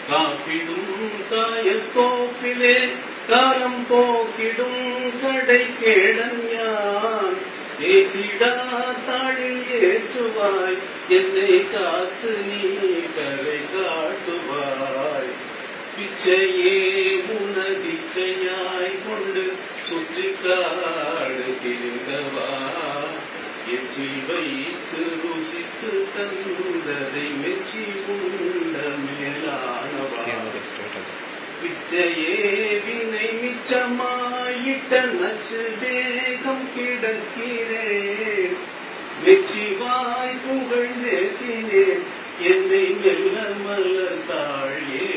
காப்பிடும் காயத்தோப்பிலே காலம் போக்கிடும் கடை கேடன் யான் ஏத்திடா தாளில் ஏற்றுவாய் என்னை காத்து நீ கரை காட்டுவாய் பிச்சையே உனதிச்சையாய் கொண்டு சுற்றி காடு திரிந்தவா எச்சில் வைத்து ருசித்து தந்ததை மெச்சி உண்ட மேலானவா பிச்சையே வினை மிச்சமாயிட்ட நச்சு தேகம் கிடக்கிறேன் மெச்சிவாய் புகழ்ந்தேத்தினேன் என்னை மெல்ல மலர்ந்தாள்